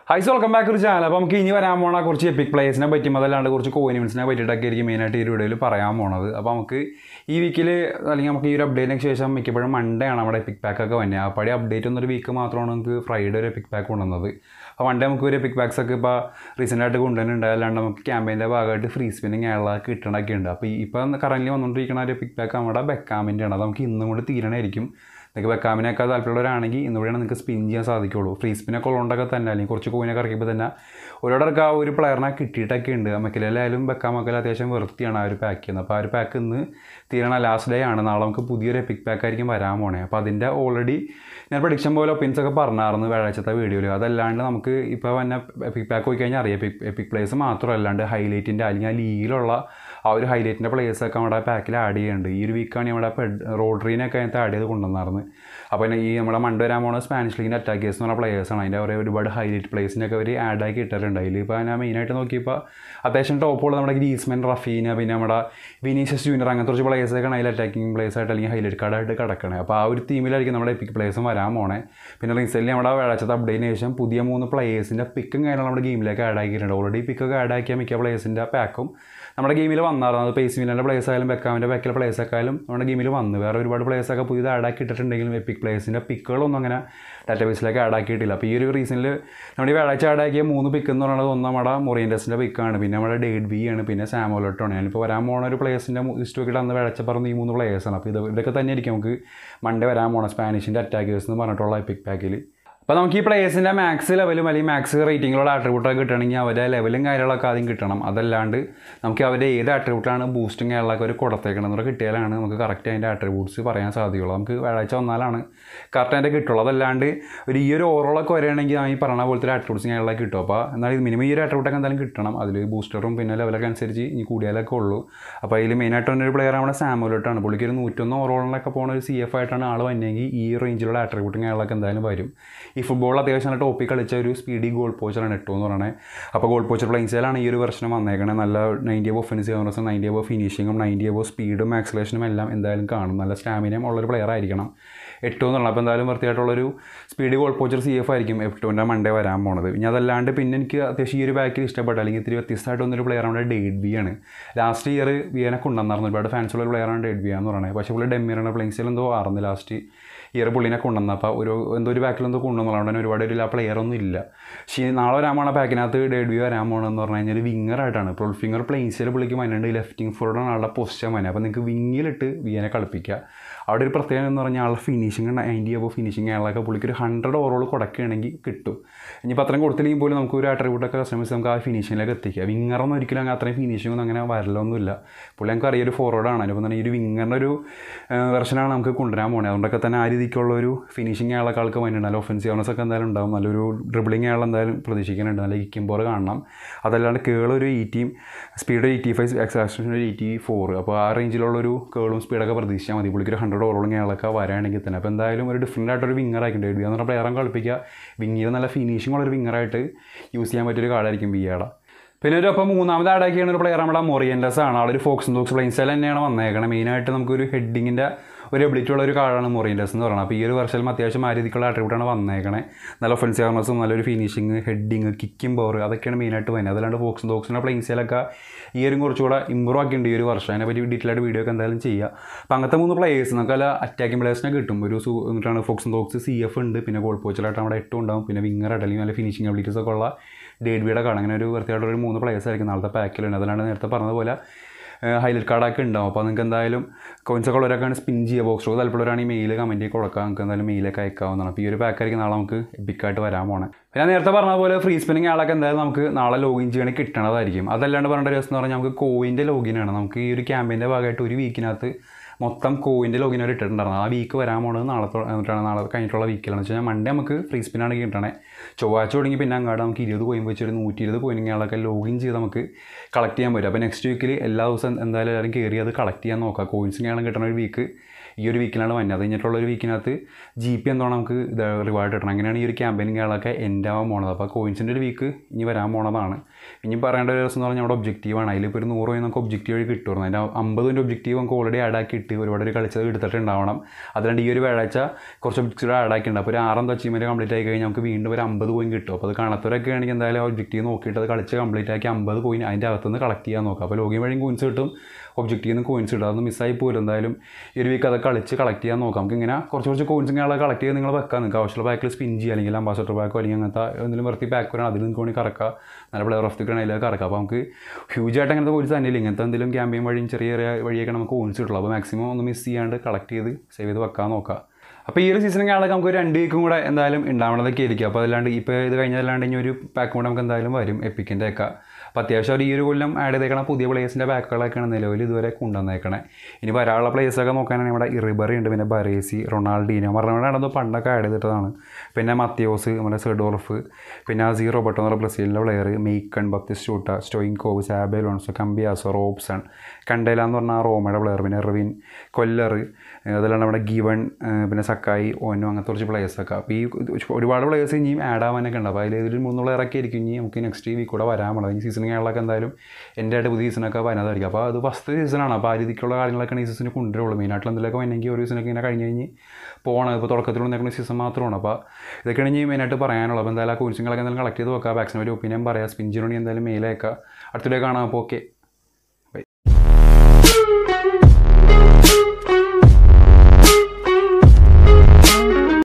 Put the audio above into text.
ഹൈസ് welcome back ഒരു channel അപ്പോൾ നമുക്ക് ഇനി വരാൻ പോണ കുറച്ച് എപ്പിക് പ്ലേസിനെ പറ്റിയും അതല്ലാണ്ട് കുറച്ച് കോയിനിവൻസിനെ പറ്റിയിട്ടൊക്കെ ആയിരിക്കും മെയിനായിട്ട് ഈ വീഡിയോയിൽ പറയാൻ പോണത് അപ്പോൾ നമുക്ക് ഈ വീക്കിൽ അല്ലെങ്കിൽ നമുക്ക് ഈ ഒരു അപ്ഡേറ്റിന് ശേഷം മിക്കപ്പോഴും മൺഡേ ആണ് നമ്മുടെ എപ്പിക് പാക്ക് ഒക്കെ വന്നത് അപ്പോൾ ഈ അപ്ഡേറ്റ് ഒന്നൊരു വീക്ക് മാത്രമാണ് നമുക്ക് ഫ്രൈഡേ ഒരു എപ്പിക് പാക്ക് കൊണ്ടുവന്നത് അപ്പോൾ മൺഡേ നമുക്ക് ഒരു എപ്പിക് പാക്സ് ഒക്കെ ഇപ്പോൾ റീസെൻ്റ് ആയിട്ട് കൊണ്ടുവരുന്നുണ്ട് അല്ലാണ്ട് നമുക്ക് ക്യാമ്പയിൻ്റെ ഭാഗമായിട്ട് ഫ്രീ സ്പിന്നിങ് അയാളെ കിട്ടണമൊക്കെ ഉണ്ട് അപ്പോൾ ഇപ്പം കറൻറ്റ്ലി വന്നുകൊണ്ടിരിക്കുന്ന ഒരു എപ്പിക് പാക്ക് നമ്മുടെ ബെക്കാമിൻ്റെ ആണ് അത് നമുക്ക് ഇന്നും കൂടി തീരണമായിരിക്കും നിങ്ങൾക്ക് ബെക്കാമിനൊക്കെ താല്പര്യമുള്ളവരാണെങ്കിൽ ഇന്നുകൂടെയാണ് നിങ്ങൾക്ക് സ്പിൻ ചെയ്യാൻ സാധിക്കുള്ളൂ ഫ്രീ സ്പിനൊക്കെ ഉള്ളതുകൊണ്ടൊക്കെ തന്നെ അല്ലെങ്കിൽ കുറച്ച് കോയിനൊക്കെ ഇറക്കിയപ്പോൾ തന്നെ ഒരാടൊക്കെ ആ ഒരു പ്ലെയറിനെ കിട്ടിയിട്ടൊക്കെ ഉണ്ട് മക്കിലായാലും ബെക്കാമൊക്കെ അത്യാവശ്യം വൃത്തിയാണ് ആ ഒരു പാക്ക് ചെയ്യുന്നത് അപ്പോൾ ആ ഒരു പാക്ക് ഇന്ന് തീരണ ലാസ്റ്റ് ഡേ ആണ് നാളെ നമുക്ക് പുതിയൊരു എപ്പിക് പാക്ക് ആയിരിക്കും വരാൻ പോണേ അപ്പോൾ അതിൻ്റെ ഓൾറെഡി ഞാൻ പ്രഡിക്ഷൻ പോലെ ഒപ്പീൻസ് ഒക്കെ പറഞ്ഞായിരുന്നു വ്യാഴാഴ്ചത്തെ വീഡിയോയിൽ അതല്ലാണ്ട് നമുക്ക് ഇപ്പോൾ തന്നെ എപ്പിക് പാക്ക് പോയി കഴിഞ്ഞാൽ അറിയാം എപ്പിക് എപ്പിക് പ്ലേസ് മാത്രമല്ലാണ്ട് ഹൈലൈറ്റിൻ്റെ അല്ലെങ്കിൽ ആ ലീഗിലുള്ള ആ ഒരു ഹൈലൈറ്റിൻ്റെ പ്ലേസൊക്കെ നമ്മുടെ പാക്കിൽ ആഡ് ചെയ്യുന്നുണ്ട് ഈ ഒരു വീക്കാണ് നമ്മുടെ പെഡ് റോഡ്രീനൊക്കെ അതിനകത്ത് ആഡ് ചെയ്ത് കൊണ്ടുവന്നായിരുന്നു അപ്പോൾ പിന്നെ ഈ നമ്മുടെ മണ്ട് വരാൻ പോകുന്ന സ്പാനിഷ് ലീഗിൻ്റെ അറ്റാക്കേഴ്സ് എന്ന് പറഞ്ഞ പ്ലേയേഴ്സാണ് അതിൻ്റെ കുറേ ഒരുപാട് ഹൈലൈറ്റ് പ്ലേസിനൊക്കെ അവർ ആഡ് ആക്കി ഇട്ടിട്ടുണ്ട് അതിൽ ഇപ്പോൾ ഞാൻ മെയിനായിട്ട് നോക്കിയപ്പോൾ അത്യാവശ്യം ടോപ്പുള്ള നമ്മുടെ ഗ്രീസ്മെൻ റഫീന പിന്നെ നമ്മുടെ വിനീഷ്യസ് ജൂനിയർ അങ്ങനത്തെ കുറച്ച് പ്ലേയേഴ്സൊക്കെയാണ് അതിൽ അറ്റാക്കിംഗ് പ്ലേസ് ആയിട്ട് അല്ലെങ്കിൽ ഹൈലൈറ്റ് കാർഡായിട്ട് കിടക്കണേ അപ്പോൾ ആ ഒരു ടീമിലായിരിക്കും നമ്മുടെ എപ്പിക് പ്ലേയേഴ്സും വരാൻ പോണേ പിന്നെ റീസെൻ്റ് നമ്മുടെ വ്യാഴാഴ്ചത്തെ അപ്ഡേറ്റിന് ശേഷം പുതിയ മൂന്ന് പ്ലേയേഴ്സിൻ്റെ പിക്കും കാര്യങ്ങളും നമ്മുടെ ഗെയിമിലേക്ക് ആഡ് ആക്കിയിട്ടുണ്ട് ഓൾറെഡി പിക്കൊക്കെ ആഡ് ആക്കിയ മിക്ക പ്ലേയേഴ്സിൻ്റെ പാക്കും നമ്മുടെ ഗെയിമിൽ വന്നായിരുന്നു അത് പേസ് മില്ലിൻ്റെ പ്ലേസ് ആയാലും ബെക്കാമിൻ്റെ ബാക്കിലെ പ്ലേസ് ഒക്കെ ആയാലും നമ്മുടെ ഗെയിമിൽ വന്നു വേറെ ഒരുപാട് പ്ലേസ് ഒക്കെ പുതിയത് ആഡ് ആക്കി ഇട്ടിട്ടുണ്ടെങ്കിലും എപ്പിക് പ്ലേസിൻ്റെ പിക്കുകളൊന്നും അങ്ങനെ ഡാറ്റാബേസിലേക്ക് ആഡ് ആക്കിയിട്ടില്ല അപ്പോൾ ഈ ഒരു റീസണിൽ നമ്മുടെ ഈ വ്യാഴാഴ്ച ആഡ് ആക്കിയ മൂന്ന് പിക്ക് എന്ന് പറയുന്നത് ഒന്ന് നമ്മുടെ മൊറിയൻഡസിൻ്റെ പിക്കാണ് പിന്നെ നമ്മുടെ ഡേഡ് ബി ആണ് പിന്നെ സാമോലോട്ടാണ് ഞാനിപ്പോൾ വരാൻ പോണ ഒരു പ്ലേസിൻ്റെ ലിസ്റ്റ് നോക്കിയിട്ട് അന്ന് വ്യാഴാഴ്ച പറഞ്ഞ ഈ മൂന്ന് പ്ലേയേഴ്സാണ് അപ്പോൾ ഇത് ഇതൊക്കെ തന്നെ ആയിരിക്കും നമുക്ക് മൺഡേ വരാൻ പോണ സ്പാനിഷിൻ്റെ അറ്റാക്കേഴ്സ് എന്ന് പറഞ്ഞിട്ടുള്ള എപ്പിക് പാക്കിൽ അപ്പോൾ നമുക്ക് ഈ പ്ലേയേഴ്സിൻ്റെ മാക്സ് ലെവലും അല്ലെങ്കിൽ മാക്സ് റേറ്റിങ്ങിലുള്ള ആട്രിബ്യൂട്ടൊക്കെ കിട്ടണമെങ്കിൽ അവരുടെ ലെവലും കാര്യങ്ങളൊക്കെ ആദ്യം കിട്ടണം അതല്ലാണ്ട് നമുക്ക് അവരുടെ ഏത് ആട്രിബ്യൂട്ടാണ് ബൂസ്റ്റും കാര്യങ്ങളൊക്കെ ഒരു കൊടുത്തേക്കണം എന്നൊക്കെ കിട്ടിയാലാണ് നമുക്ക് കറക്റ്റ് അതിൻ്റെ ആട്രിബ്യൂട്ട്സ് പറയാൻ സാധിക്കുള്ളൂ നമുക്ക് വ്യാഴാഴ്ച വന്നാലാണ് കറക്റ്റ് അതിൻ്റെ കിട്ടുള്ളൂ അതല്ലാണ്ട് ഒരു ഈ ഒരു ഓവറോളൊക്കെ വരികയാണെങ്കിൽ ഈ പറഞ്ഞ പോലത്തെ ആട്രിബ്യൂട്ട്സ് കാര്യങ്ങളൊക്കെ കിട്ടും അപ്പോൾ എന്നാൽ മിനിമം ഈ ഒരു ആട്രിബ്യൂട്ടൊക്കെ എന്തായാലും കിട്ടണം അതിൽ ബൂസ്റ്ററും പിന്നെ ലെവലൊക്കെ അനുസരിച്ച് ഇനി കൂടിയാലൊക്കെ ഉള്ളൂ അപ്പോൾ അതിൽ മെയിനായിട്ട് വന്നൊരു പ്ലെയർ നമ്മുടെ സാമുലോട്ടാണ് പുള്ളിക്ക് ഒരു നൂറ്റൊന്ന് ഓവറോളിലൊക്കെ പോകുന്ന ഒരു സി എഫ് ആയിട്ടാണ് ആൾ വന്നെങ്കിൽ ഈ റേഞ്ചിലുള്ള ആട്രിബ്യൂട്ടും കാര്യങ്ങളൊക്കെ എന്തായാലും വരും ഈ ഫുട്ബോൾ അത്യാവശ്യം നല്ല ടോപ്പിൽ കളിച്ച ഒരു സ്പീഡി ഗോൾ പോച്ചറാണ് എട്ടോ എന്ന് പറയുന്നത് അപ്പോൾ ഗോൾ പോച്ചർ പ്ലെയിൻസിലാണ് ഈ ഒരു വെർഷൻ വന്നേക്കണേ നല്ല നയൻറ്റി അബോ ഒഫൻസീവ് ഓണേഴ്സും നയൻറ്റി അബോ ഫിനിഷിങ്ങും നയൻറ്റി അബോ സ്പീഡും ആക്സലേഷനും എല്ലാം എന്തായാലും കാണും നല്ല സ്റ്റാമിനയും ഉള്ളൊരു പ്ലെയർ ആയിരിക്കണം എട്ടോ എന്നുള്ളത് അപ്പോൾ എന്തായാലും വൃത്തിയായിട്ടുള്ളൊരു speed goal poacher C F ആയിരിക്കും എട്ടോൻ്റെ മൺഡേ വരാൻ പോണത് ഇനി അതല്ലാണ്ട് പിന്നെ എനിക്ക് അത്യാവശ്യം ഈ ഒരു ബാക്കിൽ ഇഷ്ടപ്പെട്ട അല്ലെങ്കിൽ ഇത്തിരി വ്യത്യസ്തമായിട്ട് വന്നൊരു പ്ലെയർ നമ്മുടെ ഡേഡ് ബി ആണ് ലാസ്റ്റ് ഇയർ വിയനെ കൊണ്ടുവന്നായിരുന്നു ഒരുപാട് ഫാൻസുള്ള ഒരു പ്ലെയറാണ് ഡേഡ് ബി എന്ന് പറയുന്നത് പക്ഷേ പുള്ളി ഡെമ്മിയറാണ് പ്ലെയിൻസിൽ എന്തോ ആറുന്നു ലാസ്റ്റ് ഇയർ പുള്ളിനെ കൊണ്ടുവന്നത് അപ്പോൾ ഒരു എന്തോ ഒരു ബാക്കിൽ എന്തോ കൊണ്ടുവന്നു അതുകൊണ്ട് തന്നെ ഒരുപാട് ഒരു ആ പ്ലെയർ ഒന്നും ഇല്ല പക്ഷേ നാളെ വരാൻ പോണ പാക്കിനകത്ത് ഡേഡ് വ്യൂ വരാൻ പോകണമെന്ന് പറഞ്ഞു കഴിഞ്ഞാൽ വിങ്ങർ ആയിട്ടാണ് ഇപ്പോൾ ഫിംഗർ പ്ലെയിൻസിൽ പുള്ളിക്ക് മനുണ്ട് ലെഫ്റ്റിംഗ് ഫോർഡാണ് ആളുടെ പൊസിഷൻ മന അപ്പോൾ നിങ്ങൾക്ക് വിങ്ങിലിട്ട് വിയനെ കളിപ്പിക്കുക അവിടെ ഒരു പ്രത്യേകത എന്ന് പറഞ്ഞാൽ ആളുടെ ഫിനിഷിങ് നയൻറ്റി അബോ ഫിനിഷിങ് ആളൊക്കെ പുള്ളിക്ക് ഒരു ഹൺഡ്രഡ് ഓവറോൾ കൊടുക്കുകയാണെങ്കിൽ കിട്ടും ഇനിയിപ്പോൾ അത്രയും കൊടുത്തില്ലെങ്കിൽ പോലും നമുക്ക് ഒരു ആട്രിബ്യൂട്ടൊക്കെ കസ്റ്റമേഴ്സ് നമുക്ക് ആ ഫിനിഷിങ്ങിലേക്ക് എത്തിക്കുക വിങ്ങറൊന്നും ഒരിക്കലും അങ്ങനെ അത്രയും ഫിനിഷിംഗ് ഒന്നും അങ്ങനെ വരലൊന്നുമില്ല പുള്ളി നമുക്ക് അറിയൊരു ഫോർവേഡാണ് അതിപ്പോൾ തന്നെ ഈ ഒരു വിങ്ങറിൻ്റെ ഒരു വെർഷനാണ് നമുക്ക് കൊണ്ടുവരാൻ പോകുന്നത് അതുകൊണ്ടൊക്കെ തന്നെ ആ രീതിക്കുള്ള ഒരു ഫിനിഷിങ് ആളൊക്കെ ആൾക്ക് വേണ്ടി നല്ല ഒഫൻസീവ് ഓണേഴ്സ് ഒക്കെ എന്തായാലും ഉണ്ടാവും നല്ലൊരു ഡ്രിബിളിങ് ആൾ എന്തായാലും പ്രതീക്ഷിക്കുന്നുണ്ട് നല്ല ഇക്കുമ്പോൾ കാണണം അതല്ലാണ്ട് കേൾ ഒരു എയ്റ്റിയും സ്പീഡ് എയ്റ്റി ഫൈവ് എക്സാക്ഷൻ ഒരു എയ്റ്റി ഫോർ അപ്പോൾ ആ റേഞ്ചിലുള്ളൊരു കേളും സ്പീഡൊക്കെ പ്രതീക്ഷിച്ചാൽ മതി പുള്ളിക്ക് ഒരു ഹൺഡ്രഡ് ഓവറോളും ആളൊക്കെ വരാണെങ്കിൽ തന്നെ അപ്പോൾ എന്തായാലും ഒരു ഡിഫറൻ്റ് ആയിട്ടൊരു വിങ്ങർ ആയിരിക്കും ഡേഡ് എന്ന് പറഞ്ഞാൽ പ്ലെയറും കളിപ്പിക്കുക വിങ്ങിയിൽ നല്ല ഫിനിഷിംഗ് ഉള്ളൊരു വിങ്ങറായിട്ട് യൂസ് ചെയ്യാൻ പറ്റിയൊരു കാർഡായിരിക്കും വിയയുടെ പിന്നെ ഒരു അപ്പം മൂന്നാമത് ആഡാക്കിയാണ് ഒരു പ്ലെയർ നമ്മുടെ മൊറിയൻഡസ് ആണ് ആളൊരു ഫോക്സ് ബോക്സ് പ്ലെയിൻസിൽ തന്നെയാണ് വന്നേക്കണം മെയിനായിട്ട് നമുക്കൊരു ഹെഡിങ്ങിൻ്റെ ഒരു എബിലിറ്റി ഉള്ള ഒരു കാർഡാണ് മൊറിയൻഡസ് എന്ന് പറയുന്നത് അപ്പോൾ ഈ ഒരു വർഷത്തിൽ അത്യാവശ്യം ആ രീതിക്കുള്ള ആട്രിബ്യൂട്ടാണ് വന്നേക്കണേ നല്ല ഒഫൻസീവ് ആർമസും നല്ലൊരു ഫിനിഷിങ് ഹെഡിങ് കിക്കിംഗ് പവർ അതൊക്കെയാണ് മെയിനായിട്ട് വരുന്നത് അതല്ലാണ്ട് ഫോക്സ് ബോക്സിൻ്റെ പ്ലെയിൻസിലൊക്കെ ഈ ഒരു കുറച്ചുകൂടെ ഇമ്പ്രൂവ് ആക്കിയിട്ടുണ്ട് ഈ ഒരു വർഷം അതിനെപ്പറ്റി ഡീറ്റെയിൽ ആയിട്ട് വീഡിയോ ഒക്കെ എന്തായാലും ചെയ്യുക അപ്പോൾ അങ്ങനത്തെ മൂന്ന് പ്ലേയേഴ്സ് നമുക്ക് അല്ല അറ്റാക്കിംഗ് പ്ലേയേഴ്സിനെ കിട്ടും ഒരു സു എന്നിട്ടാണ് ഫോക്സ് ബോക്സ് സി എഫ് ഉണ്ട് പിന്നെ ഗോൾ പോച്ചിലായിട്ട് നമ്മുടെ എട്ടും ഉണ്ടാവും പിന്നെ വിങ്ങറായിട്ട് അല്ലെങ്കിൽ നല്ല ഫിനിഷിംഗ് അബിലിറ്റീസ് ഒക്കെ ഉള്ള ഡേഡ് ബിയുടെ കാണാം അങ്ങനെ ഒരു വൃത്തിയായിട്ടൊരു ഒരു മൂന്ന് പ്ലേയേഴ്സ് ആയിരിക്കും നാളത്തെ പാക്കിലുണ്ട് അതല്ലാണ്ട് നേരത്തെ പറഞ്ഞതുപോലെ ഹൈലൈറ്റ് കാർഡൊക്കെ ഉണ്ടാവും അപ്പോൾ നിങ്ങൾക്ക് എന്തായാലും കോയിൻസൊക്കെ ഉള്ളവരൊക്കെയാണ് സ്പിൻ ചെയ്യുക ബോക്സ് റോഡ് താല്പര്യമുള്ളവരാണ് ഈ മെയിൽ കമൻറ്റ് കൊടുക്കുക നിങ്ങൾക്ക് എന്തായാലും മെയിലൊക്കെ അയക്കാവുന്നതാണ് അപ്പോൾ ഈ ഒരു പാക്കായിരിക്കും നാളെ നമുക്ക് എപ്പിക്കായിട്ട് വരാൻ പോണേ പിന്നെ നേരത്തെ പറഞ്ഞ പോലെ ഫ്രീ സ്പിന്നിങ് ആളൊക്കെ എന്തായാലും നമുക്ക് നാളെ ലോഗിൻ ചെയ്യണമെങ്കിൽ കിട്ടണതായിരിക്കും അതല്ലാണ്ട് പറഞ്ഞ ദിവസം എന്ന് പറഞ്ഞാൽ നമുക്ക് കോയിൻ്റെ ലോഗിനാണ് നമുക്ക് ഈ ഒരു ക്യാമ്പയിൻ്റെ ഭാഗമായിട്ട് ഒരു വീക്കിനകത്ത് മൊത്തം കോയിൻ്റെ ലോഗിൻ അവർ ഇട്ടിട്ടുണ്ടായിരുന്നു ആ വീക്ക് വരാൻ പോണത് നാളെ എന്നിട്ടാണ് നാളെ കഴിഞ്ഞിട്ടുള്ള വീക്കിലാണ് വെച്ച് കഴിഞ്ഞാൽ മൺഡേ നമുക്ക് ഫ്രീ സ്പിന്നാണ് കിട്ടണേ ചൊവ്വാഴ്ച തുടങ്ങി പിന്നെ അങ്ങോട്ട് നമുക്ക് ഇരുപത് കോയിൻ വെച്ച് ഒരു നൂറ്റി ഇരുപത് കോയിനുകളൊക്കെ ലോഗിൻ ചെയ്ത് നമുക്ക് കളക്ട് ചെയ്യാൻ പറ്റും അപ്പോൾ നെക്സ്റ്റ് വീക്കിൽ എല്ലാ ദിവസം എന്തായാലും എല്ലാവരും കയറി അത് കളക്ട് ചെയ്യാൻ നോക്കുക കോയിൻസ് ഇങ്ങനെ കിട്ടണ ഒരു വീക്ക് ഈ ഒരു വീക്കിലാണ് വന്നത് അത് കഴിഞ്ഞിട്ടുള്ള ഒരു വീക്കിനകത്ത് ജി പി എന്താണ് നമുക്ക് ഇത് റിവാർഡ് കിട്ടണം അങ്ങനെയാണ് ഈ ഒരു ക്യാമ്പയിനുകളൊക്കെ എൻഡ് ആവാൻ പോണത് അപ്പോൾ കോയിൻസിൻ്റെ ഒരു വീക്ക് ഇനി വരാൻ പോണതാണ് ഇനി പറയേണ്ട ഒരു ദിവസം എന്ന് പറഞ്ഞാൽ നമ്മുടെ ഒബ്ജക്റ്റീവാണ് അതിലിപ്പോൾ ഒരു നൂറ് പോയി നമുക്ക് ഒബ്ജക്റ്റീവ് വഴി കിട്ടുമായിരുന്നു അതിൻ്റെ അമ്പതിൻ്റെ ഒബ്ജക്റ്റീവ് നമുക്ക് ഓൾറെഡി ആഡ് ആക്കി ഇട്ട് ഒരുപാട് ഒരു കളിച്ചത് എടുത്തിട്ടുണ്ടാവണം അതുകൊണ്ട് ഈ ഒരു വ്യാഴാഴ്ച കുറച്ച് ഒബ്ജക്റ്റീവ് ആഡ് ആക്കിയിട്ടുണ്ട് അപ്പോൾ ഒരു ആറെന്തോ അച്ചീവ്മെൻറ്റ് കംപ്ലീറ്റ് ആയി കഴിഞ്ഞാൽ നമുക്ക് വീണ്ടും ഒരു അമ്പത് പോയിന്റ് കിട്ടും അപ്പോൾ അത് കാണാത്തവരൊക്കെ ആണെങ്കിൽ എന്തായാലും ഒബ്ജക്റ്റീവ് നോക്കിയിട്ട് അത് കളിച്ച് കംപ്ലീറ്റ് ആക്കി അമ്പത് പോയിന്റ് അതിൻ്റെ അകത്തുനിന്ന് കളക്ട് ചെയ്യാൻ നോക്കാം അപ്പോൾ ലോഗിൻ വഴിയും കോയിൻസ് കിട്ടും ഒബ്ജക്റ്റീവ് നിന്ന് കോയിൻസ് കിട്ടും അതൊന്നും മിസ്സായി പോലും എന്തായാലും ഈ ഒരു വീക്ക് അത് കളിച്ച് കളക്ട് ചെയ്യാൻ നോക്കാം നമുക്ക് ഇങ്ങനെ കുറച്ച് കുറച്ച് കോയിൻസ് ഇങ്ങനെ കളക്ട് ചെയ്ത് നിങ്ങൾ വെക്കാം നിങ്ങൾക്ക് ആവശ്യമുള്ള ബാക്കിൽ സ്പിൻ ചെയ്യുക അല്ലെങ്കിൽ അംബാസഡർ ബാക്കോ അല്ലെങ്കിൽ അങ്ങനത്തെ എന്തെങ്കിലും വെറുതെ ബാക്ക് വരാൻ അതിൽ നിങ്ങൾക്ക് വേണമെങ്കിൽ കറക്കുക നല്ല പ്ലെയർ ഓഫ് ദി അതിലേക്ക് കറക്കുക അപ്പോൾ നമുക്ക് ഹ്യൂജ് ആയിട്ട് അങ്ങനത്തെ കോയിൻസ് തന്നെ ഇല്ല ഇങ്ങനത്തെ എന്തെങ്കിലും ക്യാമ്പയിൻ വഴിയും ചെറിയ ചെറിയ വഴിയൊക്കെ നമുക്ക് കോയിൻസ് കിട്ടുള്ളൂ അപ്പോൾ മാക്സിമം ഒന്ന് മിസ് ചെയ്യാണ്ട് കളക്ട് ചെയ്ത് സേവ് ചെയ്ത് വെക്കാൻ നോക്കാം അപ്പോൾ ഈ ഒരു സീസണിൽ ആളൊക്കെ നമുക്ക് ഒരു രണ്ട് വീക്കും കൂടെ എന്തായാലും ഉണ്ടാവണതൊക്കെ ആയിരിക്കും അപ്പോൾ അതല്ലാണ്ട് ഇപ്പോൾ ഇത് കഴിഞ്ഞല്ലാണ്ട് ഇനി ഒരു പാക്ക് കൂടെ നമുക്ക് എന്തായാലും വരും എപ്പിക്കിൻ്റെ ഒക്കെ അപ്പോൾ അത്യാവശ്യം അവർ ഈ ഒരു കൊല്ലം ആഡ് ചെയ്തേക്കണ പുതിയ പ്ലേയേഴ്സിൻ്റെ ബാക്കുകളൊക്കെയാണ് നിലവിൽ ഇതുവരെ കൊണ്ടുവന്നേക്കണേ ഇനി വരാനുള്ള പ്ലേയേഴ്സൊക്കെ നോക്കാനാണെങ്കിൽ ഇവിടെ ഇറിബറി ഉണ്ട് പിന്നെ ബറേസി റൊണാൾഡീനോ പറഞ്ഞാൽ പണ്ടൊക്കെ ആഡ് ചെയ്തിട്ടതാണ് പിന്നെ മത്തിയോസ് നമ്മുടെ സെഡോർഫ് പിന്നെ അസീ റോബർട്ടോ എന്ന് പറഞ്ഞ ബ്രസീലിൻ്റെ പ്ലെയർ മീക്കൺ ബപ്തിസ് ഷൂട്ട സ്റ്റോയിൻകോവ് സാബേലോൺസോ കമ്പിയാസോ റോബ്സൺ കണ്ടേല എന്ന് പറഞ്ഞാൽ റോമയുടെ പ്ലെയർ പിന്നെ എർവിൻ കൊല്ലർ അതല്ലാണ്ട് നമ്മുടെ ഗിവൺ പിന്നെ സക്കായി ഓനോ അങ്ങനത്തെ കുറച്ച് പ്ലേയേഴ്സൊക്കെ അപ്പോൾ ഈ ഒരുപാട് പ്ലേയേഴ്സ് ഇനിയും ആഡ് ആവാനൊക്കെ ഉണ്ട് അപ്പോൾ അതിൽ ഇതിൽ മൂന്ന് പ്ലെയറൊക്കെ ആയിരിക്കും ഇനി നമുക്ക് നെക്സ്റ്റ് വീക്ക് കൂടെ വരാമുള്ളത് ഈ സീസൺ കേരളമൊക്കെ എന്തായാലും എൻ്റെ ആയിട്ട് പുതിയ സീസണൊക്കെ വരുന്നതായിരിക്കും അപ്പോൾ അത് ഫസ്റ്റ് സീസണാണ് അപ്പോൾ ആ രീതിക്കുള്ള കാര്യങ്ങളൊക്കെ ഈ സീസണിൽ കൊണ്ടുവരുള്ളൂ മെയിനായിട്ട് എന്തെങ്കിലുമൊക്കെ വന്നെങ്കിൽ ഒരു സീസണൊക്കെ ഇങ്ങനെ കഴിഞ്ഞ് കഴിഞ്ഞ് പോകണം ഇപ്പോൾ തുടക്കത്തിൽ നിൽക്കുന്ന സീസൺ മാത്രമാണ് അപ്പോൾ ഇതൊക്കെയാണ് ഇനി മെയിനായിട്ട് പറയാനുള്ളത് അപ്പോൾ എന്തായാലും ആ കോഴ്സുകളൊക്കെ എന്തായാലും കളക്ട് ചെയ്ത് വെക്കുക വാക്സിൻ ഒരു ഒപ്പീനിയൻ പറയാം സ്പിഞ്ചിനോണി എന്തായാലും മെയിലേക്കാം അടുത്തിടെ കാണാം അപ്പോൾ ഓക്കെ